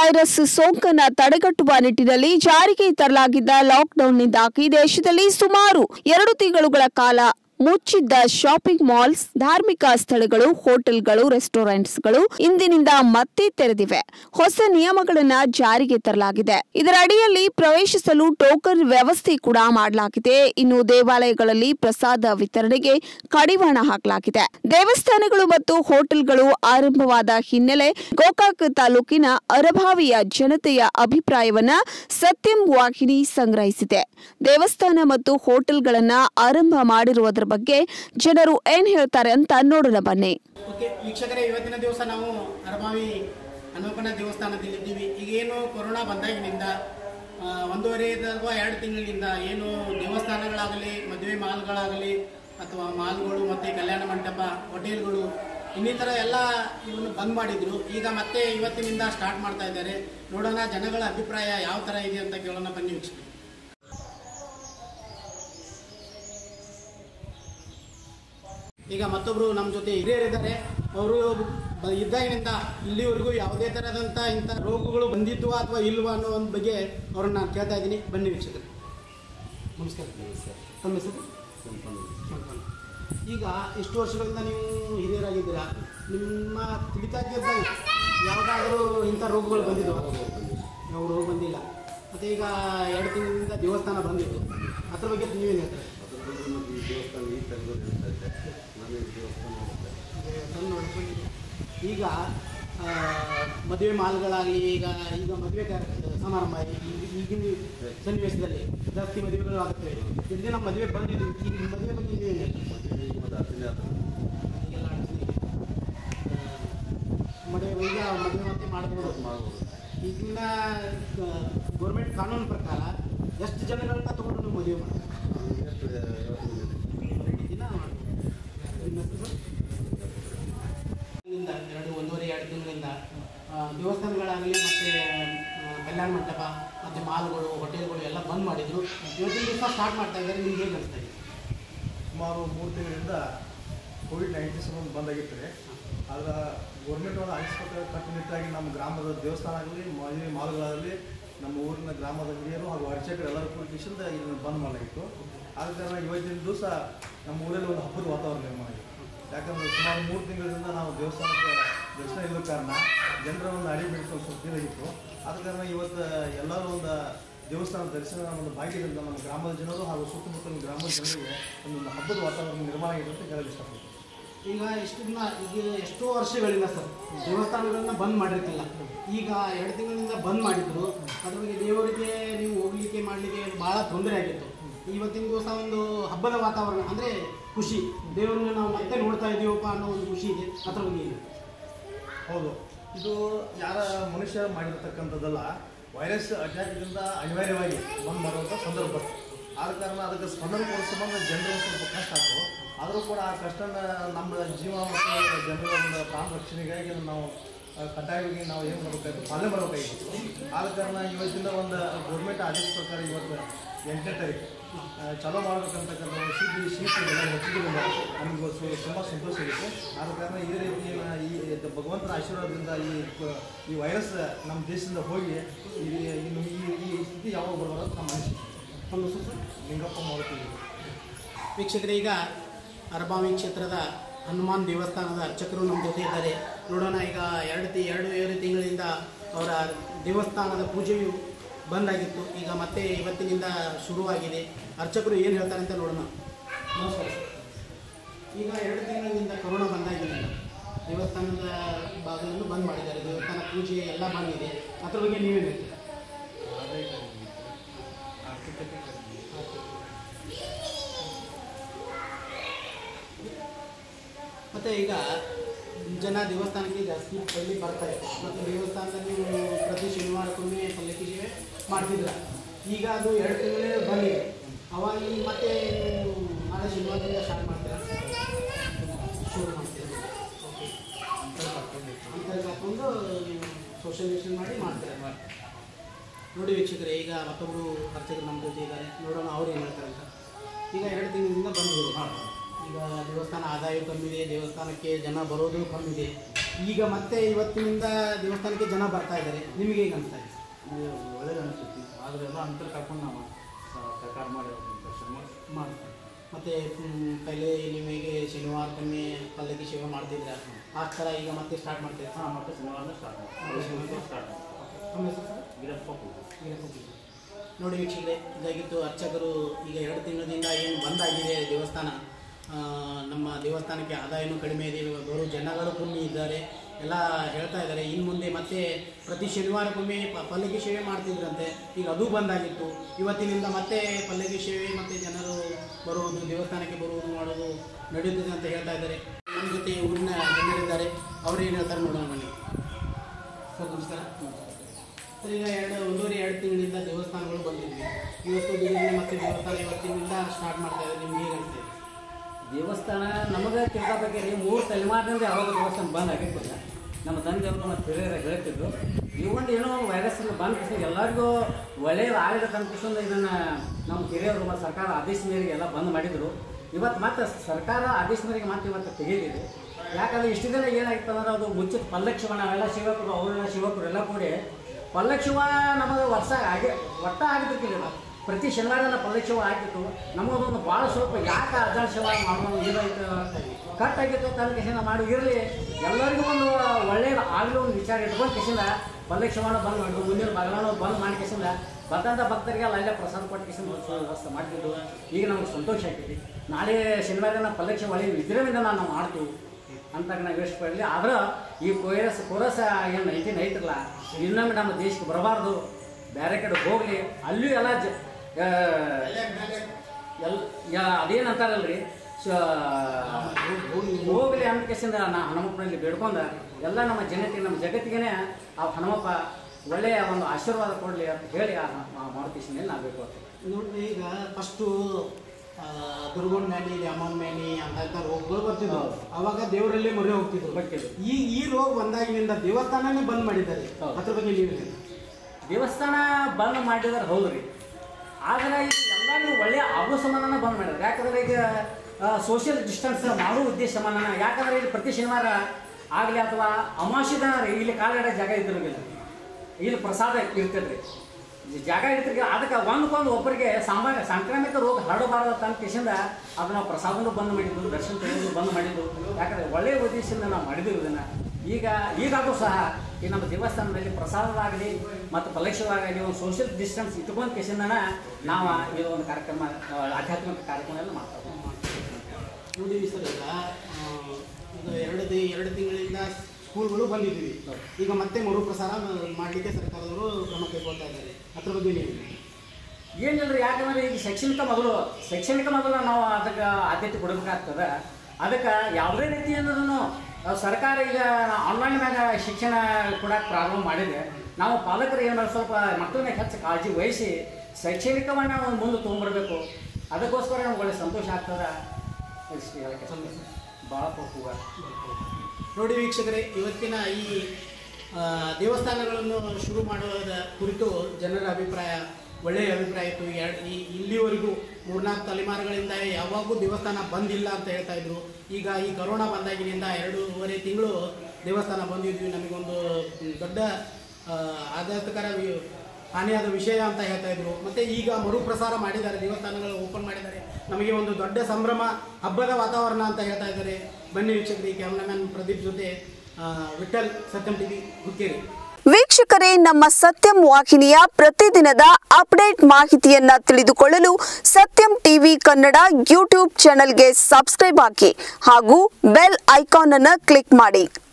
Virus ಸೋಂಕನ್ನ ತಡೆಗಟ್ಟುವ ನಿಟ್ಟಿನಲ್ಲಿ ಜಾರಿಗೆ ತರಲಾಗಿದ್ದ ಲಾಕ್ಡೌನ್ನಿಂದಾಗಿ ದೇಶದಲ್ಲಿ ಸುಮಾರು ಎರಡು ತಿಂಗಳುಗಳ ಕಾಲ ಮುಚ್ಚಿದ್ದ ಶಾಪಿಂಗ್ ಮಾಲ್ಸ್ ಧಾರ್ಮಿಕ ಸ್ಥಳಗಳು ಹೋಟೆಲ್ಗಳು ರೆಸ್ಟೋರೆಂಟ್ಸ್ಗಳು ಇಂದಿನಿಂದ ಮತ್ತೆ ತೆರೆದಿವೆ ಹೊಸ ನಿಯಮಗಳನ್ನ ಜಾರಿಗೆ ತರಲಾಗಿದೆ ಇದರ ಅಡಿಯಲ್ಲಿ ಪ್ರವೇಶಿಸಲು ಟೋಕನ್ ವ್ಯವಸ್ಥೆ ಕೂಡ ಮಾಡಲಾಗಿದೆ ಇನ್ನು ದೇವಾಲಯಗಳಲ್ಲಿ ಪ್ರಸಾದ ವಿತರಣೆಗೆ ಕಡಿವಾಣ ಹಾಕಲಾಗಿದೆ ದೇವಸ್ಥಾನಗಳು ಮತ್ತು ಹೋಟೆಲ್ಗಳು ಆರಂಭವಾದ ಹಿನ್ನೆಲೆ ಗೋಕಾಕ್ ತಾಲೂಕಿನ ಅರಭಾವಿಯ ಜನತೆಯ ಅಭಿಪ್ರಾಯವನ್ನ ಸತ್ಯಂ ವಾಹಿನಿ ಸಂಗ್ರಹಿಸಿದೆ ದೇವಸ್ಥಾನ ಮತ್ತು ಹೋಟೆಲ್ಗಳನ್ನ ಆರಂಭ ಮಾಡಿರುವುದರ ಬಗ್ಗೆ ಜನರು ಏನ್ ಹೇಳ್ತಾರೆ ಅಂತ ನೋಡೋಣ ಬನ್ನಿ ಓಕೆ ವೀಕ್ಷಕರೇ ಇವತ್ತಿನ ದಿವಸ ನಾವು ಅರಬಾವಿ ಹನುಮಪ್ಪನ ದೇವಸ್ಥಾನದಲ್ಲಿದ್ದೀವಿ ಈಗೇನು ಕೊರೋನಾ ಬಂದಾಗಿನಿಂದ ಆ, ಒಂದೂವರೆ ಅಥವಾ ಎರಡು ತಿಂಗಳಿಂದ ಏನು ದೇವಸ್ಥಾನಗಳಾಗಲಿ ಮದುವೆ ಮಾಲ್ಗಳಾಗಲಿ ಅಥವಾ ಮಾಲ್ಗಳು ಮತ್ತು ಕಲ್ಯಾಣ ಮಂಟಪ ಹೋಟೆಲ್ಗಳು ಇನ್ನಿತರ ಎಲ್ಲ ಇವನ್ನು ಬಂದ್ ಮಾಡಿದ್ರು ಈಗ ಮತ್ತೆ ಇವತ್ತಿನಿಂದ ಸ್ಟಾರ್ಟ್ ಮಾಡ್ತಾ ಇದ್ದಾರೆ ನೋಡೋಣ ಜನಗಳ ಅಭಿಪ್ರಾಯ ಯಾವ ಥರ ಇದೆ ಅಂತ ಕೇಳೋಣ ಬನ್ನಿ ವೀಕ್ಷಕರೇ ಈಗ ಮತ್ತೊಬ್ರು ನಮ್ಮ ಜೊತೆ ಹಿರಿಯರಿದ್ದಾರೆ ಅವರು ಬ- ಇದ್ದಾಗಿನಿಂದ ಇಲ್ಲಿವರೆಗೂ ಯಾವುದೇ ಥರದಂಥ ಇಂಥ ರೋಗಗಳು ಬಂದಿದ್ವಾ ಅಥವಾ ಇಲ್ವಾ ಅನ್ನೋ ಒಂದು ಬಗ್ಗೆ ಅವ್ರನ್ನ ನಾನು ಕೇಳ್ತಾ ಇದ್ದೀನಿ ಬನ್ನಿ ವೀಕ್ಷಕರು ನಮಸ್ಕಾರ ತಮ್ಮ ಹೆಸರು ಸಂಪನ್ನ. ಈಗ ಇಷ್ಟು ವರ್ಷಗಳಿಂದ ನೀವು ಹಿರಿಯರಾಗಿದ್ದೀರಾ ನಿಮ್ಮ ತಿಳಿತಾ ಇದ್ದ ಯಾವುದಾದ್ರೂ ಇಂಥ ರೋಗಗಳು ಬಂದಿದ್ವಾ ಯಾವ ರೋಗ ಬಂದಿಲ್ಲ ಮತ್ತು ಈಗ ಎರಡು ತಿಂಗಳಿಂದ ದೇವಸ್ಥಾನ ಬಂದಿತ್ತು ಅದ್ರ ಬಗ್ಗೆ ನೀವೇನು ಹೇಳ್ತಾರೆ ತಂದು ನೋಡ್ಕೊಂಡು ಈಗ ಆ, ಮದುವೆ ಮಾಲ್ಗಳಾಗಲಿ ಈಗ ಈಗ ಮದುವೆ ಕಾರ್ಯ- ಸಮಾರಂಭ ಈ- ಈಗಿನ ಸನ್ನಿವೇಶದಲ್ಲಿ ಜಾಸ್ತಿ ಮದುವೆಗಳು ಆಗುತ್ತವೆ ಇಲ್ಲಿ ನಮ್ಮ ಮದುವೆ ಬಂದಿದ್ವಿ ಈಗ ಈ ಮದುವೆ ಬಗ್ಗೆ ನೀವೇನು ಹೇಳ್ತೀರಿ? ಈಗೆಲ್ಲ ಅಡಚಣೆ ಇದೆ. ಆ, ಮದುವೆ ಈಗ ಮದುವೆ ಮತ್ತೆ ಮಾಡ್ಬೋದು ಈಗಿನ ಗೌರ್ಮೆಂಟ್ ಕಾನೂನು ಪ್ರಕಾರ ಎಷ್ಟು ಜನಗಳನ್ನ ತಗೊಂಡು ನೀವು ಮದುವೆ ಮಾಡ್ತೀರಿ ದಿನ ಮಾಡ್ಬೋದು. ನಿಮ್ಮ ಹೆಸರು ಸರ್? ಇಂದ ಎರಡು ಒಂದೂವರೆ ಎರಡು ತಿಂಗಳಿಂದ ಆ, ದೇವಸ್ಥಾನಗಳಾಗಲಿ ಮತ್ತು ಕಲ್ಯಾಣ ಮಂಟಪ ಮತ್ತು ಮಾಲ್ಗಳು ಹೋಟೆಲ್ಗಳು ಎಲ್ಲ ಬಂದ್ ಮಾಡಿದ್ರು ಇವತ್ತಿನ ದಿವಸ ಸ್ಟಾರ್ಟ್ ಮಾಡ್ತಾ ಇದ್ದಾರೆ ನಿಮ್ಗೆ ಹೇಗೆ ಅನಿಸ್ತಾ ಇದೆ ಸುಮಾರು ಮೂರು ತಿಂಗಳಿಂದ ಕೋವಿಡ್ ನೈನ್ಟೀನ್ ಸಂಬಂಧ ಬಂದಾಗಿತ್ತು ರೀ ಆದ್ರೆ ಗೌರ್ಮೆಂಟ್ ಒಂದು ಅನಿಸ್ಬೇಕು ಕಟ್ಟುನಿಟ್ಟಾಗಿ ನಮ್ಮ ಗ್ರಾಮದ ದೇವಸ್ಥಾನ ಆಗಲಿ ಮದುವೆ ಮಾಲ್ಗಳಾಗಲಿ ನಮ್ಮ ಊರಿನ ಗ್ರಾಮದ ಹಿರಿಯರು ಹಾಗೂ ಅರ್ಚಕರು ಎಲ್ಲರೂ ಕೂಡಿಸಿಂದ ಇದನ್ನು ಬಂದ್ ಮಾಡಲಾಗಿತ್ತು ಆದ ಕಾರಣ ಇವತ್ತಿನ ದಿವಸ ನಮ್ಮ ಊರಲ್ಲಿ ಒಂದು ಹಬ್ಬದ ವಾತಾವರಣ ನಿರ್ಮಾಣ ಆಗಿದೆ ಯಾಕಂದ್ರೆ ಸುಮಾರು ಮೂರು ತಿಂಗಳಿಂದ ನಾವು ದೇವಸ್ಥಾನಕ್ಕೆ ದರ್ಶನ ಇಲ್ಲದ ಕಾರಣ ಜನರ ಒಂದು ಅಡಿ ಬಿಡಿಸೋ ಸ್ವಲ್ಪ ಇದಾಗಿತ್ತು ಆದ ಕಾರಣ ಇವತ್ತು ಎಲ್ಲರೂ ಒಂದು ದೇವಸ್ಥಾನ ದರ್ಶನ ಒಂದು ಭಾಗ್ಯದಿಂದ ನಮ್ಮ ಗ್ರಾಮದ ಜನರು ಹಾಗೂ ಸುತ್ತಮುತ್ತಲಿನ ಗ್ರಾಮದ ಜನರಿಗೆ ಒಂದು ಹಬ್ಬದ ವಾತಾವರಣ ನಿರ್ಮಾಣ ಆಗಿದೆ ಅಂತ ಹೇಳಲು ಇಷ್ಟಪಡ್ತೀನಿ ಈಗ ಎಷ್ಟು ದಿನ ಈಗ ಎಷ್ಟೋ ವರ್ಷಗಳಿಂದ ಸರ್ ದೇವಸ್ಥಾನಗಳನ್ನ ಬಂದ್ ಮಾಡಿರ್ತಿಲ್ಲ ಈಗ ಎರಡು ತಿಂಗಳಿಂದ ಬಂದ್ ಮಾಡಿದ್ರು ಅದ್ರ ಬಗ್ಗೆ ದೇವರಿಗೆ ನೀವು ಹೋಗ್ಲಿಕ್ಕೆ ಮಾಡಲಿಕ್ಕೆ ಭಾಳ ತೊಂದರೆ ಆಗಿತ್ತು ಇವತ್ತಿನ ದಿವಸ ಒಂದು ಹಬ್ಬದ ವಾತಾವರಣ ಅಂದರೆ ಖುಷಿ ದೇವರನ್ನ ನಾವು ಮತ್ತೆ ನೋಡ್ತಾ ಇದೀವಪ್ಪ ಅನ್ನೋ ಒಂದು ಖುಷಿ ಇದೆ ಅದ್ರ ಬಗ್ಗೆ ಏನು ಹೌದು ಇದು ಯಾರ ಮನುಷ್ಯ ಮಾಡಿರ್ತಕ್ಕಂಥದ್ದಲ್ಲ ವೈರಸ್ ಅಟ್ಯಾಕ್ದಿಂದ ಅನಿವಾರ್ಯವಾಗಿ ಬಂದ್ ಮಾಡುವಂಥ ಸಂದರ್ಭ ಬಂತು. ಆದ ಕಾರಣ ಅದಕ್ಕೆ ಸ್ಪಂದನೆ ಕೊಡೋ ಸಂಬಂಧ ಜನರು ಸ್ವಲ್ಪ ಕಷ್ಟ ಆಯಿತು ಆದರೂ ಕೂಡ ಆ ಕಷ್ಟನ ನಮ್ಮ ಜೀವ ಮತ್ತು ಜನರ ಒಂದು ಪ್ರಾಣ ರಕ್ಷಣೆಗಾಗಿ ನಾವು ಆ, ಕಡ್ಡಾಯವಾಗಿ ನಾವು ಏನು ಮಾಡಬೇಕಾಗಿತ್ತು ಪಾಲನೆ ಮಾಡಬೇಕಾಗಿತ್ತು ಆದ ಕಾರಣ ಇವತ್ತಿನ ಒಂದು ಗೌರ್ಮೆಂಟ್ ಆದೇಶ ಪ್ರಕಾರ ಇವತ್ತು ಎಂಟನೇ ತಾರೀಕು ಆ, ಚಾಲೂ ಮಾಡಬೇಕಂತಕ್ಕಂಥ ಒಂದು ಶೀಘ್ರ ಶೀಘ್ರ ಎಲ್ಲ ಹೆಚ್ಚಿದ್ರಿಂದ ನಮಗೆ ತುಂಬ ಸಂತೋಷ ಆಗಿತ್ತು ಆದ ಕಾರಣ ಇದೇ ರೀತಿ ಈ ಇದು ಭಗವಂತನ ಆಶೀರ್ವಾದದಿಂದ ಈ ಕ- ಈ ವೈರಸ್ ನಮ್ಮ ದೇಶದಿಂದ ಹೋಗಿ ಈ ಇನ್ನು ಈ ಈ ಸ್ಥಿತಿ ಯಾವಾಗ ಬರಬಾರದು ಅಂತ ನಮ್ಮ ಅನಿಸಿಕೆ ಒಂದು ಹೆಸರು ಸರ್ ಲಿಂಗಪ್ಪ ಮಾಡುತ್ತೀವಿ ವೀಕ್ಷಕರೇ ಈಗ ಅರಬಾವಿ ಕ್ಷೇತ್ರದ ಹನುಮಾನ್ ದೇವಸ್ಥಾನದ ಅರ್ಚಕರು ನಮ್ಮ ಜೊತೆ ಇದ್ದಾರೆ ನೋಡೋಣ ಈಗ ಎರಡು ತಿ ಎರಡು ಎರಡು ತಿಂಗಳಿಂದ ಅವರ ದೇವಸ್ಥಾನದ ಪೂಜೆಯು ಬಂದಾಗಿತ್ತು ಈಗ ಮತ್ತೆ ಇವತ್ತಿನಿಂದ ಶುರುವಾಗಿದೆ ಅರ್ಚಕರು ಏನು ಹೇಳ್ತಾರೆ ಅಂತ ನೋಡೋಣ ನಮಸ್ಕಾರ ಸರ್. ಈಗ ಎರಡು ತಿಂಗಳಿಂದ ಕೊರೋನಾ ಬಂದಾಗಿಲ್ಲ ದೇವಸ್ಥಾನದ ಬಾಗಿಲನ್ನು ಬಂದ್ ಮಾಡಿದ್ದಾರೆ ದೇವಸ್ಥಾನ ಪೂಜೆ ಎಲ್ಲ ಬಂದಿದೆ ಅದ್ರ ಬಗ್ಗೆ ನೀವೇನು ಹೇಳ್ತೀರಾ ಮತ್ತು ಈಗ ಜನ ದೇವಸ್ಥಾನಕ್ಕೆ ಜಾಸ್ತಿ ಪಲ್ಲಿ ಬರ್ತಾರೆ ಮತ್ತು ದೇವಸ್ಥಾನದಲ್ಲಿ ನೀವು ಪ್ರತಿ ಶನಿವಾರಕ್ಕೊಮ್ಮೆ ಪಲ್ಲಕ್ಕಿ ಸೇವೆ ಮಾಡ್ತಿದ್ರ ಈಗ ಅದು ಎರಡು ತಿಂಗಳೇ ಬಂದಿದೆ ಅವಾಗ ಈಗ ಮತ್ತೆ ನೀವು ನಾಳೆ ಶನಿವಾರದಿಂದ ಸ್ಟಾರ್ಟ್ ಮಾಡ್ತೀರಾ ಶುರು ಮಾಡ್ತೀರಾ ಓಕೆ ಅಂತೇಳಿ ಹಾಕೊಂಡು ನೀವು ಸೋಷಿಯಲೈಸೇಷನ್ ಮಾಡಿ ಮಾಡ್ತೀರಾ ನೋಡಿ ವೀಕ್ಷಕರೇ ಈಗ ಮತ್ತೊಬ್ಬರು ಅರ್ಚಕರು ನಮ್ಮ ಜೊತೆ ಇದ್ದಾರೆ ನೋಡೋಣ ಅವ್ರು ಏನು ಹೇಳ್ತಾರೆ ಅಂತ ಈಗ ಎರಡು ತಿಂಗಳಿಂದ ಬಂದಿದ್ರು ಈಗ ದೇವಸ್ಥಾನ ಆದಾಯ ಕಮ್ಮಿ ಇದೆ ದೇವಸ್ಥಾನಕ್ಕೆ ಜನ ಬರೋದು ಕಮ್ಮಿ ಇದೆ ಈಗ ಮತ್ತೆ ಇವತ್ತಿನಿಂದ ದೇವಸ್ಥಾನಕ್ಕೆ ಜನ ಬರ್ತಾ ಇದ್ದಾರೆ ನಿಮಗೆ ಹೇಗೆ ಅನಿಸ್ತಾ ಇದೆ ಇದು ಒಳ್ಳೇದು ಅನಿಸ್ತೈತಿ ಆದ್ರೆ ಎಲ್ಲ ಅಂತರ ಕರ್ಕೊಂಡು ನಾವು ಸ- ಸರ್ಕಾರ ಮಾಡಿ ದರ್ಶನ ಮಾಡಿ ಮಾಡ್ತಾರೆ ಮತ್ತು ಪೈಲೆ ನಿಮಗೆ ಶನಿವಾರ ಕಮ್ಮಿ ಪಲ್ಲಕ್ಕಿ ಸೇವೆ ಮಾಡ್ತಿದ್ರ ಆ ಥರ ಈಗ ಮತ್ತೆ ಸ್ಟಾರ್ಟ್ ಮಾಡ್ತೀರಾ ಹಾಂ ಮತ್ತೆ ಶನಿವಾರ ಸ್ಟಾರ್ಟ್ ಮಾಡಿ ಸ್ಟಾರ್ಟ್ ಮಾಡಿ ನಮ್ಮ ಹೆಸರು ಸರ್ ಗಿರಪ್ಪ ಪೂಜೆ ವೀರಪ್ಪ ಪೂಜೆ. ನೋಡಿ ವೀಕ್ಷಕರೇ ಇದಾಗಿತ್ತು ಅರ್ಚಕರು ಈಗ ಎರಡು ತಿಂಗಳಿಂದ ಏನು ಬಂದಾಗಿದೆ ದೇವಸ್ಥಾನ ಆ, ನಮ್ಮ ದೇವಸ್ಥಾನಕ್ಕೆ ಆದಾಯನೂ ಕಡಿಮೆ ಇದೆ ಇವಾಗ ಬರೋ ಜನಗಳು ಕಮ್ಮಿ ಇದ್ದಾರೆ ಎಲ್ಲ ಹೇಳ್ತಾ ಇದ್ದಾರೆ ಇನ್ನು ಮುಂದೆ ಮತ್ತೆ ಪ್ರತಿ ಶನಿವಾರಕ್ಕೊಮ್ಮೆ ಪ- ಪಲ್ಲಕ್ಕಿ ಸೇವೆ ಮಾಡ್ತಿದ್ರಂತೆ ಈಗ ಅದು ಬಂದಾಗಿತ್ತು ಇವತ್ತಿನಿಂದ ಮತ್ತೆ ಪಲ್ಲಕ್ಕಿ ಸೇವೆ ಮತ್ತು ಜನರು ಬರುವುದು ದೇವಸ್ಥಾನಕ್ಕೆ ಬರುವುದು ಮಾಡೋದು ನಡೆಯುತ್ತದೆ ಅಂತ ಹೇಳ್ತಾ ಇದ್ದಾರೆ ನಮ್ಮ ಜೊತೆ ಊರಿನ ಜನರಿದ್ದಾರೆ ಅವ್ರು ಏನು ಹೇಳ್ತಾರೆ ನೋಡೋಣ ಬನ್ನಿ ಸರ್ ನಮಸ್ಕಾರ ಸರ್ ಈಗ ಎರಡು ಒಂದೂವರೆ ಎರಡು ತಿಂಗಳಿಂದ ದೇವಸ್ಥಾನಗಳು ಬಂದಿದ್ವಿ ಇವತ್ತು ದಿನದಿಂದ ಮತ್ತೆ ದೇವಸ್ಥಾನ ಇವತ್ತಿನಿಂದ ಸ್ಟಾರ್ಟ್ ಮಾಡ್ತಾ ಇದ್ದಾರೆ ನಿಮ್ಗೆ ಹೇಗೆ ಅನಿಸ್ತಾ ಇದೆ ದೇವಸ್ಥಾನ ನಮಗೆ ತಿಳ್ಕೊಬೇಕೆ ರೀ ಮೂರು ತಲೆಮಾರಿನಿಂದ ಯಾವಾಗ ದೇವಸ್ಥಾನ ಬಂದ್ ಆಗಿರ್ತಿಲ್ಲ ನಮ್ಮ ತಂದೆಯವರು ಮತ್ತು ಹಿರಿಯರು ಹೇಳ್ತಿದ್ರು ಈ ಒಂದು ಏನೋ ವೈರಸ್ ಬಂದ ತಕ್ಷಣ ಎಲ್ಲರಿಗೂ ಒಳ್ಳೆಯದು ಆಗಬೇಕು ಅನ್ಕೊಂಡು ಇದನ್ನು ನಮ್ಮ ಹಿರಿಯರು ಮತ್ತು ಸರ್ಕಾರ ಆದೇಶ ಮೇರೆಗೆ ಎಲ್ಲ ಬಂದ್ ಮಾಡಿದ್ರು ಇವತ್ತು ಮತ್ತೆ ಸರ್ಕಾರ ಆದೇಶ ಮೇರೆಗೆ ಮತ್ತೆ ಇವತ್ತು ತೆಗೆದಿದೆ ಯಾಕಂದ್ರೆ ಇಷ್ಟು ದಿನ ಏನಾಗಿತ್ತು ಅಂದ್ರೆ ಅದು ಮುಚ್ಚಿದ ಪಲ್ಲಕ್ಷಿವ ನಾವೆಲ್ಲ ಶಿವಕರು ಅವರೆಲ್ಲ ಶಿವಕರು ಎಲ್ಲ ಕೂಡಿ ಪಲ್ಲಕ್ಷಿವ ನಮಗೆ ವರ್ಷ ಆಗಿ ಒಟ್ಟ ಆಗಿದ್ದಕ್ಕಿಲ್ಲ ಪ್ರತಿ ಶನಿವಾರ ಪಲ್ಲಕ್ಷಿವ ಆಗಿತ್ತು ನಮಗೊಂದು ಭಾಳ ಸ್ವಲ್ಪ ಯಾಕೆ ಅರ್ಜಾಣ ಶಿವ ಮಾಡೋದು ಇದಾಯ್ತು ಕಟ್ ಆಗಿತ್ತು ತನ್ನ ಕಿಸಿಂದ ಮಾಡಿ ಇರಲಿ ಎಲ್ಲರಿಗೂ ಒಂದು ಒಳ್ಳೆಯದು ಆಗಲಿ ಒಂದು ವಿಚಾರ ಇಟ್ಕೊಂಡು ಕಿಸಿಂದ ಪಲ್ಲಕ್ಷಿವನ ಬಂದ್ ಮಾಡಿದ್ರು ಮುಂದಿನ ಬಾಗಿಲನ್ನು ಬಂದ್ ಮಾಡಿ ಕಿಸಿಂದ ಬಂದಂಥ ಭಕ್ತರಿಗೆ ಅಲ್ಲೇ ಪ್ರಸಾದ ಕೊಟ್ಟು ಕಿಸಿಂದ ವ್ಯವಸ್ಥೆ ಮಾಡ್ತಿದ್ದು ಈಗ ನಮ್ಗೆ ಸಂತೋಷ ಆಗ್ತೈತಿ ನಾಳೆ ಶನಿವಾರ ಪಲ್ಲಕ್ಷ ಒಳ್ಳೆ ವಿಜೃಂಭಣೆಯಿಂದ ನಾವು ಮಾಡ್ತೀವಿ ಅಂತ ನಾವು ಇಷ್ಟಪಡಲಿ ಆದ್ರೆ ಈ ವೈರಸ್ ಕೊರಸ ಏನು ನೈನ್ಟೀನ್ ಐತ್ರಲ್ಲ ಇನ್ನೊಮ್ಮೆ ನಮ್ಮ ದೇಶಕ್ಕೆ ಬರಬಾರ್ದು ಬೇರೆ ಕಡೆ ಹೋಗಲಿ ಅಲ್ಲೂ ಎಲ್ಲ ಜ ಆ, ಎಲ್ ಯಾ- ಅದೇನಂತಾರಲ್ರಿ ಸ- ಹೋಗ್ಲಿ ಅಂತ ಕೇಸಿಂದ ನಾ ಹನುಮಪ್ಪನಲ್ಲಿ ಬೇಡ್ಕೊಂಡ ಎಲ್ಲ ನಮ್ಮ ಜನತೆಗೆ ನಮ್ಮ ಜಗತ್ತಿಗೆ ಆ ಹನುಮಪ್ಪ ಒಳ್ಳೆಯ ಒಂದು ಆಶೀರ್ವಾದ ಕೊಡಲಿ ಅಂತ ಹೇಳಿ ಆ ಮಾರುತೀಶನಲ್ಲಿ ನಾವು ಬೇಕು ನೋಡ್ರಿ ಈಗ ಫಸ್ಟು ದುರ್ಗೋಣ ಮ್ಯಾನಿ ದ್ಯಾಮನ್ ಮ್ಯಾನಿ ಅಂತ ಇಂಥ ರೋಗಗಳು ಬರ್ತಿದ್ವು ಹೌದು. ಅವಾಗ ದೇವರಲ್ಲಿ ಮೊರೆ ಹೋಗ್ತಿದ್ರು ಬರ್ತಿದ್ರು. ಈ ಈ ರೋಗ ಬಂದಾಗಿನಿಂದ ದೇವಸ್ಥಾನನೇ ಬಂದ್ ಮಾಡಿದ್ದಾರೆ ಹೌದು. ಅದ್ರ ಬಗ್ಗೆ ನೀವು ಹೇಳಿ ದೇವಸ್ಥಾನ ಬಂದ್ ಮಾಡಿದಾರೆ ಹೌದ್ರಿ ಆದ್ರೆ ಈಗ ಎಲ್ಲರೂ ಒಳ್ಳೆಯ ಆಗೋ ಸಂಬಂಧನ ಬಂದ್ ಮಾಡಿದ್ರು ಯಾಕಂದ್ರೆ ಈಗ ಸೋಷಿಯಲ್ ಡಿಸ್ಟೆನ್ಸ್ ಮಾಡೋ ಉದ್ದೇಶ ಸಂಬಂಧನ ಯಾಕಂದ್ರೆ ಇಲ್ಲಿ ಪ್ರತಿ ಶನಿವಾರ ಆಗಲಿ ಅಥವಾ ಅಮಾವಾಸ್ಯ ದಿನ ರೀ ಇಲ್ಲಿ ಕಾಲಿಡೋ ಜಾಗ ಇದ್ದಿರಂಗಿಲ್ಲ ಇಲ್ಲಿ ಪ್ರಸಾದ ಇರ್ತೈತ್ರಿ ಈ ಜಾಗ ಇರ್ತಿರ್ಗ ಅದಕ್ಕೆ ಒಂದಕ್ಕೊಂದು ಒಬ್ಬರಿಗೆ ಸಾಂಬಾರ ಸಾಂಕ್ರಾಮಿಕ ರೋಗ ಹರಡಬಾರದು ಅಂತ ಕಿಸಿಂದ ಅದು ನಾವು ಪ್ರಸಾದನೂ ಬಂದ್ ಮಾಡಿದ್ದು ದರ್ಶನ ತೆಗೆದು ಬಂದ್ ಮಾಡಿದ್ದು ಯಾಕಂದ್ರೆ ಒಳ್ಳೆಯ ಉದ್ದೇಶದಿಂದ ನಾವು ಮಾಡಿದ್ದೀವಿ ಇದನ್ನ ಈಗ ಈಗಾಗೂ ಸಹ ಈ ನಮ್ಮ ದೇವಸ್ಥಾನದಲ್ಲಿ ಪ್ರಸಾದವಾಗಲಿ ಮತ್ತು ಪರೀಕ್ಷೆವಾಗಲಿ ಒಂದು ಸೋಷಿಯಲ್ ಡಿಸ್ಟೆನ್ಸ್ ಇಟ್ಕೊಂಡು ಕಿಸಿಂದನ ನಾವು ಇದು ಒಂದು ಕಾರ್ಯಕ್ರಮ ಆ, ಆಧ್ಯಾತ್ಮಿಕ ಕಾರ್ಯಕ್ರಮ ಎಲ್ಲ ಮಾಡ್ತಾ ಇದ್ದೀವಿ. ನೋಡಿ ಸರ್ ಈಗ ಆ, ಈಗ ಎರಡು ದಿ- ಎರಡು ತಿಂಗಳಿಂದ ಸ್ಕೂಲ್ಗಳು ಬಂದಿದ್ವಿ ಈಗ ಮತ್ತೆ ಮರುಪ್ರಸಾರ ಮಾಡಲಿಕ್ಕೆ ಸರ್ಕಾರದವರು ಕ್ರಮ ಕೈಗೊಳ್ತಾ ಇದ್ದಾರೆ ಅದ್ರ ಬಗ್ಗೆ ನೀವು ಹೇಳಿ. ಏನಿಲ್ರಿ ಯಾಕಂದ್ರೆ ಈಗ ಶೈಕ್ಷಣಿಕ ಮೊದಲು ಶೈಕ್ಷಣಿಕ ಮೊದಲು ನಾವು ಅದಕ್ಕೆ ಆದ್ಯತೆ ಕೊಡಬೇಕಾಗ್ತದೆ ಅದಕ್ಕೆ ಯಾವುದೇ ರೀತಿಯಿಂದನೂ ಸರ್ಕಾರ ಈಗ ಆನ್ಲೈನ್ ಮ್ಯಾಗ ಶಿಕ್ಷಣ ಕೊಡಕ್ಕೆ ಪ್ರಾರಂಭ ಮಾಡಿದೆ ನಾವು ಪಾಲಕರು ಏನು ಮಾಡಿ ಸ್ವಲ್ಪ ಮಕ್ಕಳ ಮೇಲೆ ಹೆಚ್ಚು ಕಾಳಜಿ ವಹಿಸಿ ಶೈಕ್ಷಣಿಕವನ್ನು ನಾವು ಮುಂದೆ ತೊಗೊಂಡ್ಬರ್ಬೇಕು ಅದಕ್ಕೋಸ್ಕರ ನಮ್ಗೆ ಒಳ್ಳೆ ಸಂತೋಷ ಆಗ್ತದೆ ಇಷ್ಟು ಹೇಳಕ್ಕೆ ಭಾಳ ಹೋಗ ನೋಡಿ ವೀಕ್ಷಕರೇ ಇವತ್ತಿನ ಈ ಆ, ದೇವಸ್ಥಾನಗಳನ್ನು ಶುರು ಮಾಡುವುದ ಕುರಿತು ಜನರ ಅಭಿಪ್ರಾಯ ಒಳ್ಳೆಯ ಅಭಿಪ್ರಾಯ ಇತ್ತು ಎರಡು ಈ ಇಲ್ಲಿವರೆಗೂ ಮೂರ್ನಾಲ್ಕು ತಲೆಮಾರುಗಳಿಂದ ಯಾವಾಗೂ ದೇವಸ್ಥಾನ ಬಂದಿಲ್ಲ ಅಂತ ಹೇಳ್ತಾ ಇದ್ರು ಈಗ ಈ ಕರೋನಾ ಬಂದಾಗಿನಿಂದ ಎರಡೂವರೆ ತಿಂಗಳು ದೇವಸ್ಥಾನ ಬಂದಿದ್ವಿ ನಮಗೊಂದು ದೊಡ್ಡ ಆ, ಆಘಾತಕರ ವಿ- ಹಾನಿಯಾದ ವಿಷಯ ಅಂತ ಹೇಳ್ತಾ ಇದ್ರು ಮತ್ತೆ ಈಗ ಮರುಪ್ರಸಾರ ಮಾಡಿದ್ದಾರೆ ದೇವಸ್ಥಾನಗಳು ಓಪನ್ ಮಾಡಿದ್ದಾರೆ ನಮಗೆ ಒಂದು ದೊಡ್ಡ ಸಂಭ್ರಮ ಹಬ್ಬದ ವಾತಾವರಣ ಅಂತ ಹೇಳ್ತಾ ಇದ್ದಾರೆ ಬನ್ನಿ ವೀಕ್ಷಕರಿ ಕ್ಯಾಮ್ರಾಮನ್ ಪ್ರದೀಪ್ ಜೊತೆ ಆ, ವಿಠಲ್ ಸತ್ಯಂ ಟಿವಿ ಹುಕ್ಕೇರಿ ವೀಕ್ಷಕರೇ ನಮ್ಮ ಸತ್ಯಂ ವಾಹಿನಿಯ ಪ್ರತಿದಿನದ ಅಪ್ಡೇಟ್ ಮಾಹಿತಿಯನ್ನ ತಿಳಿದುಕೊಳ್ಳಲು ಸತ್ಯಂ ಟಿವಿ ಕನ್ನಡ ಯೂಟ್ಯೂಬ್ ಚಾನೆಲ್ಗೆ ಸಬ್ಸ್ಕ್ರೈಬ್ ಹಾಕಿ ಹಾಗೂ ಬೆಲ್ ಐಕಾನ್ ಅನ್ನು ಕ್ಲಿಕ್ ಮಾಡಿ